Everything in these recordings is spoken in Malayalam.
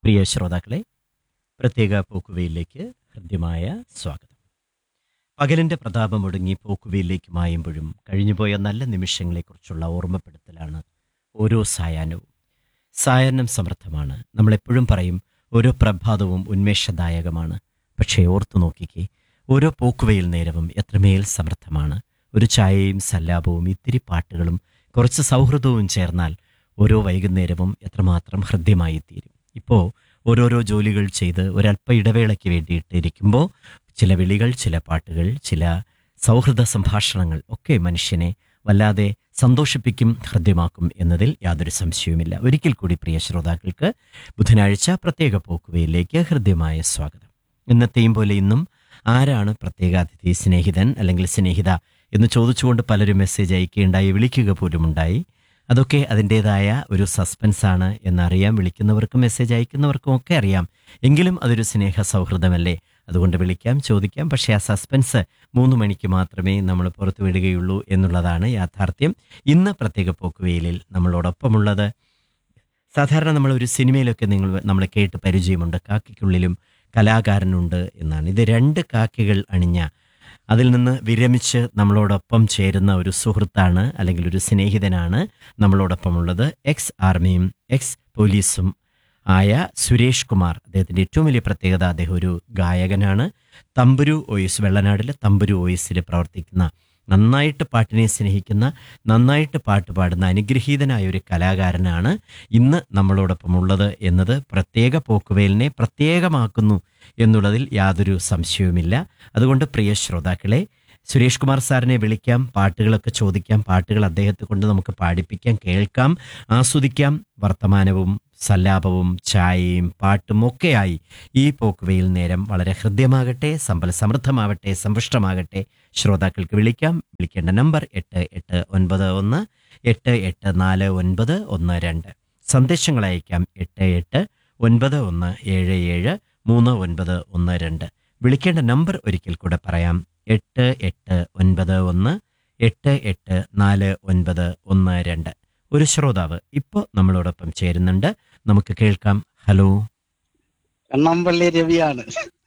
പ്രിയ ശ്രോതാക്കളെ പ്രത്യേക പോക്കുവയിലേക്ക് ഹൃദ്യമായ സ്വാഗതം പകലിൻ്റെ പ്രതാപം ഒടുങ്ങി പോക്കുവയിലേക്ക് മായുമ്പോഴും കഴിഞ്ഞുപോയ നല്ല നിമിഷങ്ങളെക്കുറിച്ചുള്ള ഓർമ്മപ്പെടുത്തലാണ് ഓരോ സായാഹ്നവും സായാഹ്നം സമൃദ്ധമാണ് നമ്മളെപ്പോഴും പറയും ഓരോ പ്രഭാതവും ഉന്മേഷദായകമാണ് പക്ഷേ ഓർത്തു നോക്കിക്കേ ഓരോ പോക്കുവയിൽ നേരവും എത്രമേൽ സമൃദ്ധമാണ് ഒരു ചായയും സല്ലാപവും ഇത്തിരി പാട്ടുകളും കുറച്ച് സൗഹൃദവും ചേർന്നാൽ ഓരോ വൈകുന്നേരവും എത്രമാത്രം ഹൃദ്യമായി തീരും ഇപ്പോൾ ഓരോരോ ജോലികൾ ചെയ്ത് ഒരല്പ ഇടവേളയ്ക്ക് വേണ്ടിയിട്ട് ഇരിക്കുമ്പോൾ ചില വിളികൾ ചില പാട്ടുകൾ ചില സൗഹൃദ സംഭാഷണങ്ങൾ ഒക്കെ മനുഷ്യനെ വല്ലാതെ സന്തോഷിപ്പിക്കും ഹൃദ്യമാക്കും എന്നതിൽ യാതൊരു സംശയവുമില്ല ഒരിക്കൽ കൂടി പ്രിയ ശ്രോതാക്കൾക്ക് ബുധനാഴ്ച പ്രത്യേക പോക്കുവയിലേക്ക് ഹൃദ്യമായ സ്വാഗതം ഇന്നത്തെയും പോലെ ഇന്നും ആരാണ് പ്രത്യേക അതിഥി സ്നേഹിതൻ അല്ലെങ്കിൽ സ്നേഹിത എന്ന് ചോദിച്ചുകൊണ്ട് പലരും മെസ്സേജ് അയക്കുകയുണ്ടായി വിളിക്കുക പോലുമുണ്ടായി അതൊക്കെ അതിൻ്റെതായ ഒരു സസ്പെൻസാണ് എന്നറിയാം വിളിക്കുന്നവർക്കും മെസ്സേജ് അയക്കുന്നവർക്കും ഒക്കെ അറിയാം എങ്കിലും അതൊരു സ്നേഹ സൗഹൃദമല്ലേ അതുകൊണ്ട് വിളിക്കാം ചോദിക്കാം പക്ഷേ ആ സസ്പെൻസ് മൂന്ന് മണിക്ക് മാത്രമേ നമ്മൾ പുറത്തു വിടുകയുള്ളൂ എന്നുള്ളതാണ് യാഥാർത്ഥ്യം ഇന്ന് പ്രത്യേക പോക്കുവെയിലിൽ നമ്മളോടൊപ്പമുള്ളത് സാധാരണ നമ്മൾ ഒരു സിനിമയിലൊക്കെ നിങ്ങൾ നമ്മൾ കേട്ട് പരിചയമുണ്ട് കാക്കിക്കുള്ളിലും കലാകാരനുണ്ട് എന്നാണ് ഇത് രണ്ട് കാക്കികൾ അണിഞ്ഞ അതിൽ നിന്ന് വിരമിച്ച് നമ്മളോടൊപ്പം ചേരുന്ന ഒരു സുഹൃത്താണ് അല്ലെങ്കിൽ ഒരു സ്നേഹിതനാണ് നമ്മളോടൊപ്പമുള്ളത് എക്സ് ആർമിയും എക്സ് പോലീസും ആയ സുരേഷ് കുമാർ അദ്ദേഹത്തിൻ്റെ ഏറ്റവും വലിയ പ്രത്യേകത അദ്ദേഹം ഒരു ഗായകനാണ് തമ്പുരു ഓയിസ് വെള്ളനാടിലെ തമ്പുരു ഓയിസിൽ പ്രവർത്തിക്കുന്ന നന്നായിട്ട് പാട്ടിനെ സ്നേഹിക്കുന്ന നന്നായിട്ട് പാട്ട് പാടുന്ന അനുഗ്രഹീതനായ ഒരു കലാകാരനാണ് ഇന്ന് നമ്മളോടൊപ്പം ഉള്ളത് എന്നത് പ്രത്യേക പോക്കുവേലിനെ പ്രത്യേകമാക്കുന്നു എന്നുള്ളതിൽ യാതൊരു സംശയവുമില്ല അതുകൊണ്ട് പ്രിയ ശ്രോതാക്കളെ സുരേഷ് കുമാർ സാറിനെ വിളിക്കാം പാട്ടുകളൊക്കെ ചോദിക്കാം പാട്ടുകൾ അദ്ദേഹത്തെ കൊണ്ട് നമുക്ക് പാടിപ്പിക്കാം കേൾക്കാം ആസ്വദിക്കാം വർത്തമാനവും സല്ലാപവും ചായയും പാട്ടും ഒക്കെയായി ഈ പോക്കുവയിൽ നേരം വളരെ ഹൃദ്യമാകട്ടെ സമ്പൽ സമൃദ്ധമാവട്ടെ സമ്പുഷ്ടമാകട്ടെ ശ്രോതാക്കൾക്ക് വിളിക്കാം വിളിക്കേണ്ട നമ്പർ എട്ട് എട്ട് ഒൻപത് ഒന്ന് എട്ട് എട്ട് നാല് ഒൻപത് ഒന്ന് രണ്ട് സന്ദേശങ്ങൾ അയക്കാം എട്ട് എട്ട് ഒൻപത് ഒന്ന് ഏഴ് ഏഴ് മൂന്ന് ഒൻപത് ഒന്ന് രണ്ട് വിളിക്കേണ്ട നമ്പർ ഒരിക്കൽ കൂടെ പറയാം എട്ട് എട്ട് ഒൻപത് ഒന്ന് എട്ട് എട്ട് നാല് ഒൻപത് ഒന്ന് രണ്ട് ഒരു ശ്രോതാവ് ഇപ്പോൾ നമ്മളോടൊപ്പം ചേരുന്നുണ്ട് നമുക്ക് കേൾക്കാം ഹലോ കണ്ണമ്പള്ളി രവിയാണ്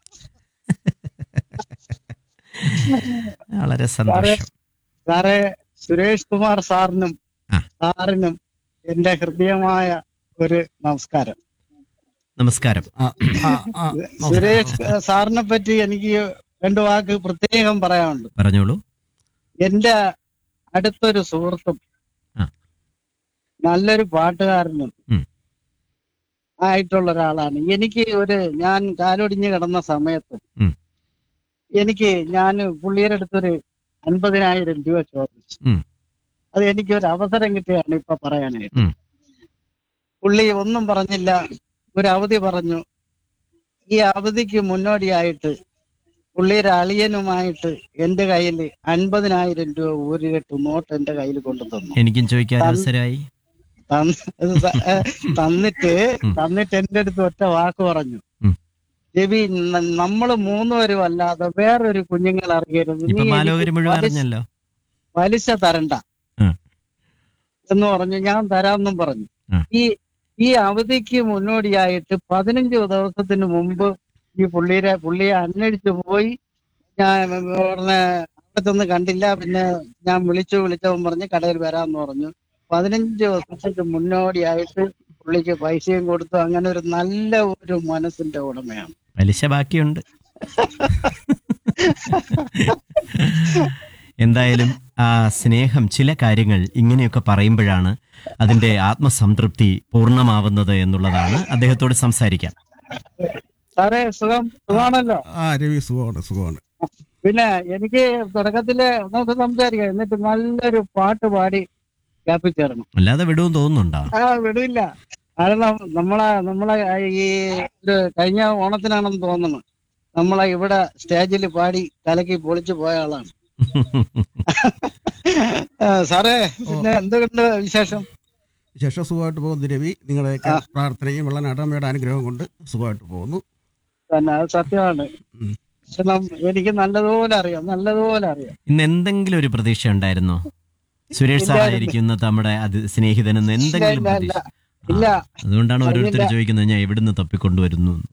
വളരെ സന്തോഷം സാറേ സുരേഷ് കുമാർ സാറിനും ആ. സാറിനും എന്റെ ഹൃദയമായ ഒരു നമസ്കാരം നമസ്കാരം ആ, ആ, ആ, സുരേഷ് സാറിനെ പറ്റി എനിക്ക് രണ്ടു വാക്ക് പ്രത്യേകം പറയാനുണ്ട് പറഞ്ഞോളൂ എന്റെ അടുത്തൊരു സുഹൃത്തും ആ. നല്ലൊരു പാട്ടുകാരനും ഉം. ആയിട്ടുള്ള ഒരാളാണ് എനിക്ക് ഒരു ഞാൻ കാലൊടിഞ്ഞ് കിടന്ന സമയത്ത് ഉം. എനിക്ക് ഞാൻ പുള്ളിയുടെ അടുത്തൊരു അൻപതിനായിരം രൂപ ചോദിച്ചു ഉം. അത് എനിക്ക് ഒരു അവസരം കിട്ടിയാണ് ഇപ്പൊ പറയാനായിട്ട് ഉം. പുള്ളി ഒന്നും പറഞ്ഞില്ല ഒരു അവധി പറഞ്ഞു ഈ അവധിക്ക് മുന്നോടിയായിട്ട് പുള്ളിയുടെ അളിയനുമായിട്ട് എന്റെ കയ്യിൽ അൻപതിനായിരം രൂപ ഒരു കെട്ട് നോട്ട് എന്റെ കയ്യിൽ കൊണ്ടു തന്നു എനിക്കും ചോദിക്കാൻ അവസരമായി തന്ന് ഇത് ത- ഏ, തന്നിട്ട് ഉം. തന്നിട്ട് എന്റെ അടുത്ത് ഒറ്റ വാക്ക് പറഞ്ഞു ഉം. രവി ന- നമ്മള് മൂന്നുപേരും അല്ലാതെ വേറൊരു കുഞ്ഞുങ്ങൾ അറിയരുത് ഇപ്പൊ നീ മാലോകര് എനിക്ക് മുഴുവൻ പലിശ- അറിഞ്ഞല്ലോ പലിശ തരണ്ട ഉം. എന്ന് പറഞ്ഞു ഞാൻ തരാമെന്നും പറഞ്ഞു ഉം. ഈ ഈ അവധിക്ക് മുന്നോടിയായിട്ട് പതിനഞ്ച് ദിവസത്തിന് മുമ്പ് ഈ പുള്ളിയുടെ പുള്ളിയെ അന്വേഷിച്ചു പോയി ഞാൻ ഉടനെ അവിടെ ചെന്ന് കണ്ടില്ല പിന്നെ ഞാൻ വിളിച്ചു വിളിച്ചവൻ പറഞ്ഞ് കടയിൽ വരാമെന്ന് പറഞ്ഞു പതിനഞ്ച് ദിവസത്തിന് മുന്നോടിയായിട്ട് പുള്ളിക്ക് പൈസയും കൊടുത്തു അങ്ങനെ ഒരു നല്ല ഒരു മനസ്സിന്റെ ഉടമയാണ് പലിശ ബാക്കിയുണ്ട് എന്തായാലും ആ സ്നേഹം ചില കാര്യങ്ങൾ ഇങ്ങനെയൊക്കെ പറയുമ്പോഴാണ് അതിന്റെ ആത്മസംതൃപ്തി പൂർണ്ണമാവുന്നത് എന്നുള്ളതാണ് അദ്ദേഹത്തോട് സംസാരിക്കാം സാറേ സുഖം സുഖമാണല്ലോ ആ രവി സുഖമാണ് സുഖമാണ് പിന്നെ എനിക്ക് തുടക്കത്തില് നമുക്ക് സംസാരിക്കാം എന്നിട്ട് നല്ലൊരു പാട്ട് പാടി വ്യാപിച്ചേരണം അല്ലാതെ വിടുമെന്ന് തോന്നുന്നുണ്ടോ ആ വിടില്ല കാരണം നമ്മളെ നമ്മളെ ഈ ഒരു കഴിഞ്ഞ ഓണത്തിനാണെന്ന് തോന്നുന്നു നമ്മളെ ഇവിടെ സ്റ്റേജിൽ പാടി കലക്കി പൊളിച്ചു പോയ ആളാണ് ആ, സാറേ പിന്നെ എന്തുകൊണ്ട് വിശേഷം ശേഷം സുഖമായിട്ട് പോകുന്നു രവി നിങ്ങളുടെയൊക്കെ പ്രാർത്ഥനയും വെള്ളനാട്ടമ്മയുടെ അനുഗ്രഹം കൊണ്ട് സുഖമായിട്ട് പോകുന്നു തന്നെ അത് സത്യമാണ് ഉം. കാരണം എനിക്ക് നല്ലതുപോലെ അറിയാം നല്ലതുപോലെ അറിയാം ഇന്ന് എന്തെങ്കിലും ഒരു പ്രതീക്ഷ ഉണ്ടായിരുന്നോ സുരേഷ് സാർ ഇല്ലായിരുന്നു. ആയിരിക്കും ഇന്ന് നമ്മുടെ അത് സ്നേഹിതനെന്ന് എന്തെങ്കിലും ഇല്ല, ഇല്ല, പ്രതീക്ഷ ഇല്ല അതുകൊണ്ടാണ് ഓരോരുത്തർ അറിയില്ല. ചോദിക്കുന്നത് ഞാൻ എവിടുന്ന് തപ്പിക്കൊണ്ടുവരുന്നു എന്ന്.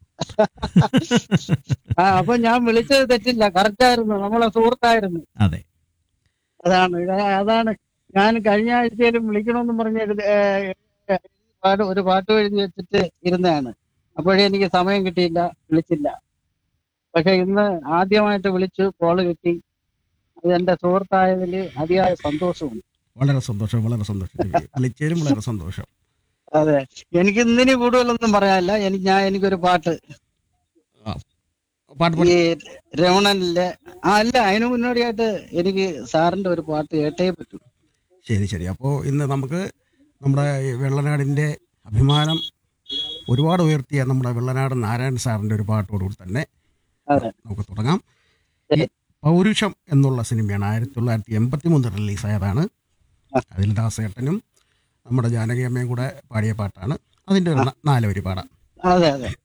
ആ അപ്പൊ ഞാൻ വിളിച്ചത് തെറ്റില്ല കറക്റ്റ് ആയിരുന്നു നമ്മളെ സുഹൃത്തായിരുന്നു അതെ അതാണ് ഇത് അതാണ് ഞാൻ കഴിഞ്ഞ ആഴ്ചയിലും വിളിക്കണമെന്നും പറഞ്ഞ് എഴുതി- ഏ, ഏ, പാട്ട് ഒരു പാട്ട് എഴുതി വെച്ചിട്ട് ഇരുന്നതാണ് അപ്പോഴേ എനിക്ക് സമയം കിട്ടിയില്ല വിളിച്ചില്ല പക്ഷെ ഇന്ന് ആദ്യമായിട്ട് വിളിച്ചു കോള് കിട്ടി അത് എന്റെ സുഹൃത്തായതിൽ അതിയായ സന്തോഷമുണ്ട് വളരെ സന്തോഷം വളരെ സന്തോഷം രവി. വിളിച്ചതിലും വളരെ സന്തോഷം അതെ എനിക്ക് ഇന്നിനി കൂടുതലൊന്നും പറയാനില്ല എനിക്ക് ഞാൻ എനിക്കൊരു പാട്ട് പാട്ട് ഈ പാടി രമണനിലെ ആ അല്ല അതിനു മുന്നോടിയായിട്ട് എനിക്ക് സാറിന്റെ ഒരു പാട്ട് കേട്ടേ പറ്റൂ ശരി ശരി അപ്പോൾ ഇന്ന് നമുക്ക് നമ്മുടെ ഈ വെള്ളനാടിൻ്റെ അഭിമാനം ഒരുപാട് ഉയർത്തിയ നമ്മുടെ വെള്ളനാട് നാരായണൻ സാറിൻ്റെ ഒരു പാട്ടോടുകൂടി തന്നെ അതെ നമുക്ക് തുടങ്ങാം ശരി. ഈ പൗരുഷം എന്നുള്ള സിനിമയാണ് ആയിരത്തി തൊള്ളായിരത്തി എൺപത്തി മൂന്ന് റിലീസായതാണ് അതിൽ ദാസേട്ടനും നമ്മുടെ ജാനകി അമ്മയും കൂടെ പാടിയ പാട്ടാണ് അതിൻ്റെ ഒരു ന- നാല് വരി പാടാം അതെ അതെ